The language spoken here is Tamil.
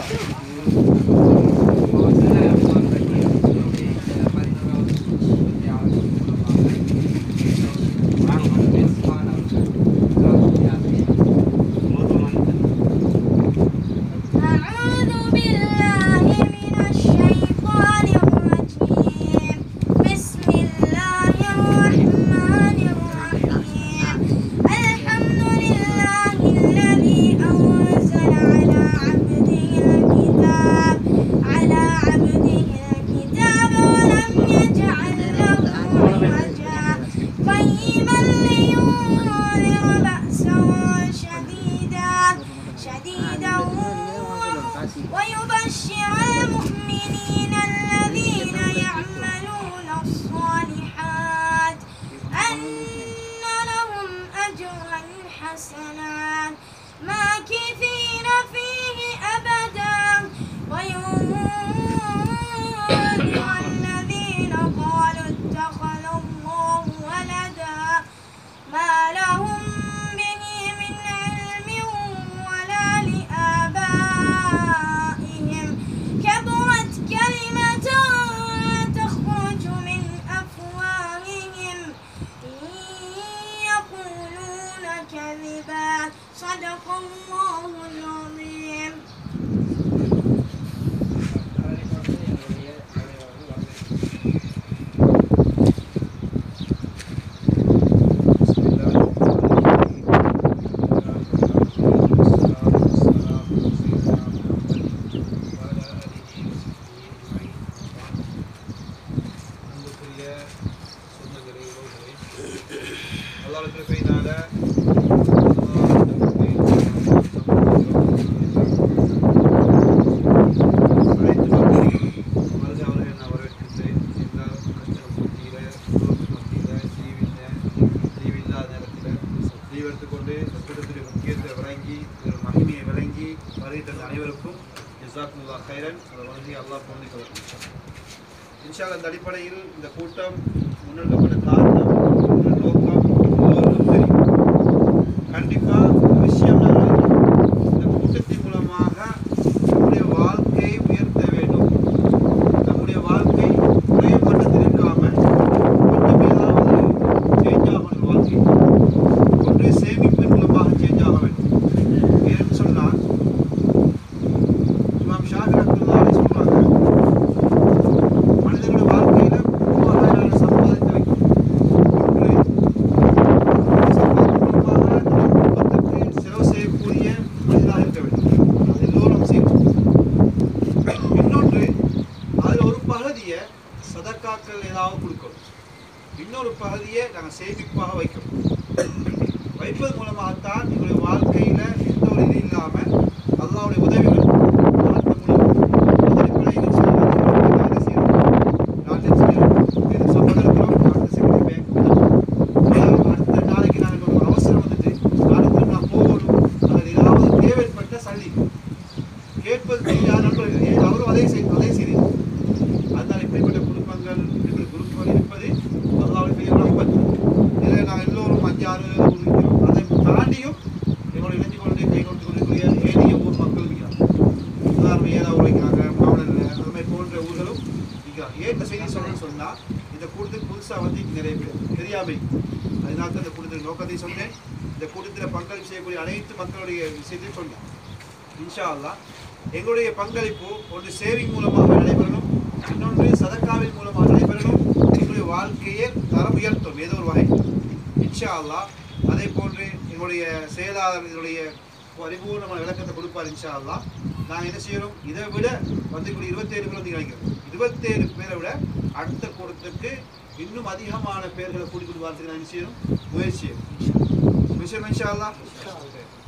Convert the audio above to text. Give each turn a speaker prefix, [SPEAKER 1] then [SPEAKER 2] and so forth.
[SPEAKER 1] أعوذ بالله من الشيطان الرجيم بسم الله الرحمن الرحيم الحمد لله الذي أنزل على عبده الكتاب على عبده الكتاب ولم يجعل له عوجا قيما لينذر بأسا شديدا شديدا ويبشر المؤمنين الذين يعملون الصالحات أن لهم أجرا حسنا ماكثين فيه أبدا وينذر الذين قالوا اتخذ الله ولدا ما لهم به من علم ولا لآبائهم كبرت كلمة تخرج من أفواههم إن يقولون كذبا صدق الله العظيم
[SPEAKER 2] எடுத்துக்கொண்டு இந்த கூட்டத்திலே முக்கியத்தை விளங்கி இதன் மகிமையை விளங்கி வருகை தந்த அனைவருக்கும் ஜிசாக்குல்லா கைரன் அதை வழங்கி அல்லாஹ் பொருந்திக் கொள்ளட்டும் இன்ஷால் அந்த அடிப்படையில் இந்த கூட்டம் முன்னெடுக்கப்பட்ட காரணம் இந்த நோக்கம் எல்லோருக்கும் தெரியும் கண்டிப்பா ஒரு விஷயம் நாங்கள் இந்த கூட்டத்தின் மூலமாக நம்முடைய வாழ்க்கையை உயர்த்த வேண்டும் நம்முடைய வாழ்க்கை ஒரே மட்டத்தில் இருக்காம கொஞ்சம் ஏதாவது சேஞ்ச் ஆகணும் வாழ்க்கை ஒன்று சேமிப்பின் மூலமாக சேஞ்ச் ஆக வேண்டும் ஏன்னு சொன்னால் இமாம் ஷாஃபி ரஹ்மத்துல்லாஹி சொல்றாங்க மனிதனுடைய வாழ்க்கையில மூவாயிரம் சம்பாதித்து வைக்கும் ஒன்று சம்பாதிக்கும் மூலமாக குடும்பத்துக்கு செலவு செய்யக்கூடிய மனிதனாக இருக்க வேண்டும் அது எல்லோரும் செய்யும் இன்னொன்று அதில் ஒரு பகுதியை சதக்காக்கள் ஏதாவது கொடுக்கணும் இன்னொரு பகுதியை நாங்கள் சேமிப்பாக வைக்கணும் வைப்பது மூலமாகத்தான் எங்களுடைய வாழ்க்கையில எந்த ஒரு இது இல்லாம அல்லாவுடைய உதவிகள் நடத்த முடியும் அந்த அடிப்படையில் இன்ஷா அல்லாஹ் நாங்கள் என்ன செய்யணும்? நாட்டில் செய்யணும். இது சம்பந்தம் இருக்கிறோம். நாட்டில் செய்யக்கூடிய பேங்க் அதாவது அடுத்த நாளைக்கு நாங்கள் ஒரு அவசரம் வந்துட்டு நாளைக்கு நான் போகணும் அதில் ஏதாவது தேவைப்பட்ட சல்லி கேட்பது தெரியாத நண்பர்கள் ஏன் அவரும் அதே செய் அதே செய்தீர்கள் அதனால் இப்படிப்பட்ட குடும்பங்கள் இப்படிப்பட்ட குரூப்புகள் இருப்பது அல்லாவுடைய பெரிய ரஹ்மத் இதில் நாங்கள் எல்லோரும் அஞ்சாறு இருக்கிறோம் அதை தாண்டியும் எங்களோட இணைஞ்சு கொண்டு கை கொடுத்து கொண்டிருக்கிற ஏனைய ஊர் மக்கள் இருக்கிறாங்க உதாரணம் ஏதா உழைக்கிறாங்க மாவட்டத்தில் அது மாதிரி போன்ற ஊர்களும் இருக்கிறாங்க ஏன் இந்த செய்தி சொல்லணும்னு சொன்னால் இந்த கூட்டத்துக்கு புதுசாக வந்து இங்க நிறைய பேர் தெரியாமை அதனால தான் இந்த கூட்டத்தின் நோக்கத்தை சொன்னேன் இந்த கூட்டத்தில் பங்களிப்பு செய்யக்கூடிய அனைத்து மக்களுடைய விஷயத்தையும் சொன்னேன் இன்ஷா அல்லாஹ் எங்களுடைய பங்களிப்பு ஒன்று சேவிங் மூலமாக நடைபெறணும் இன்னொன்று சதக்காவின் மூலமாக நடைபெறணும் எங்களுடைய வாழ்க்கையை தரம் உயர்த்தும் ஏதோ ஒரு வகை இன்ஷா அல்லாஹ் அதே போன்று எங்களுடைய செயலாளர் இதனுடைய பரிபூர்ணமான விளக்கத்தை கொடுப்பார் இன்ஷா அல்லாஹ் நாங்கள் என்ன செய்யறோம் இதை விட வந்து கூட இருபத்தேழு பேர் வந்து நினைக்கிறோம் இருபத்தேழு பேரை விட அடுத்த கூட்டத்துக்கு இன்னும் அதிகமான பேர்களை கூட்டிக் கொண்டு வரதுக்கு நான் என்ன செய்யணும் முயற்சி செய்யணும் விஷயம் இன்ஷா அல்லாஹ்